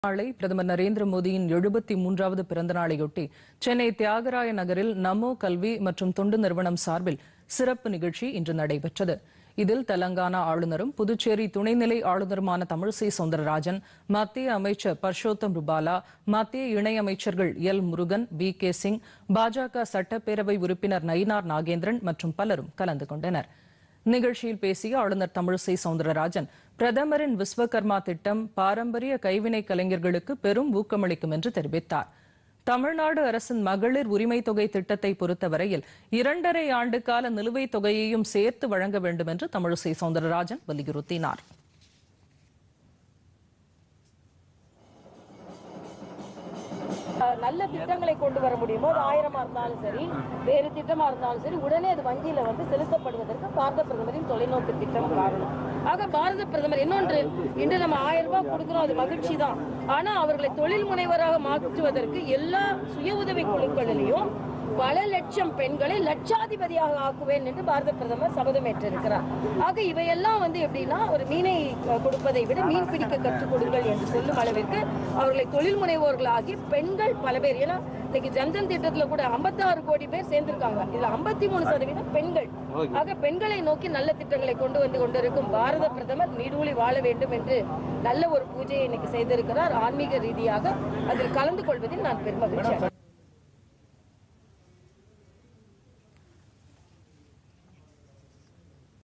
நாளை பிரதமர் நரேந்திர மோடியின் எழுபத்தி மூன்றாவது பிறந்த நாளையொட்டி சென்னை தியாகராய நகரில் நமோ கல்வி மற்றும் தொண்டு நிறுவனம் சார்பில் சிறப்பு நிகழ்ச்சி இன்று நடைபெற்றது இதில் தெலங்கானா ஆளுநரும் புதுச்சேரி துணைநிலை ஆளுநருமான தமிழிசை சவுந்தரராஜன் மத்திய அமைச்சர் பர்ஷோத்தம் ருபாலா மத்திய இணையமைச்சர்கள் L Murugan V K Singh பாஜக சட்டப்பேரவை உறுப்பினர் நயினார் நாகேந்திரன் மற்றும் பலரும் கலந்து கொண்டனர் நிகழ்ச்சியில் பேசிய ஆளுநர் தமிழிசை சவுந்தரராஜன் பிரதமரின் விஸ்வகர்மா திட்டம் பாரம்பரிய கைவினை கலைஞர்களுக்கு பெரும் ஊக்கமளிக்கும் என்று தெரிவித்தார் தமிழ்நாடு அரசின் மகளிர் உரிமை தொகை திட்டத்தை பொறுத்தவரையில் இரண்டரை ஆண்டு கால நிலுவைத் தொகையையும் சேர்த்து வழங்க வேண்டும் என்று தமிழிசை சவுந்தரராஜன் வலியுறுத்தினார் அஹ் நல்ல திட்டங்களை கொண்டு வர முடியுமோ அது ஆயிரமா இருந்தாலும் சரி வேறு திட்டமா இருந்தாலும் சரி உடனே அது வங்கியில வந்து செலுத்தப்படுவதற்கு பாரத பிரதமரின் தொலைநோக்கு திட்டம் காரணம் ஆக பாரத பிரதமர் இன்னொன்று இன்று நம்ம ஆயிரம் ரூபாய் கொடுக்கிறோம் அது மகிழ்ச்சி தான் ஆனா அவர்களை தொழில் முனைவராக மாற்றுவதற்கு எல்லா சுய உதவி குழுக்களிலையும் பல லட்சம் பெண்களை லட்சாதிபதியாக ஆக்குவேன் என்று பாரத பிரதமர் சபதம் ஏற்றிருக்கிறார் ஆக இவையெல்லாம் வந்து எப்படின்னா ஒரு மீனை அஹ், கொடுப்பதை விட மீன் பிடிக்க கற்றுக் கொடுங்கள் என்று சொல்லும் அளவிற்கு அவர்களை தொழில் முனைவோர்களாகி பெண்கள் பல பேர் ஏன்னா இன்னைக்கு ஜன்தன் திட்டத்துல கூட 56 கோடி பேர் சேர்ந்திருக்காங்க இதுல 53% மூணு சதவீதம் பெண்கள் ஆக பெண்களை நோக்கி நல்ல திட்டங்களை கொண்டு வந்து கொண்டிருக்கும் பாரத பிரதமர் நீடூழி வாழ வேண்டும் என்று நல்ல ஒரு பூஜையை இன்னைக்கு செய்திருக்கிறார் ஆன்மீக ரீதியாக அதில் கலந்து கொள்வதில் நான் பெருமகிழ்ச்சி அடைகிறேன்.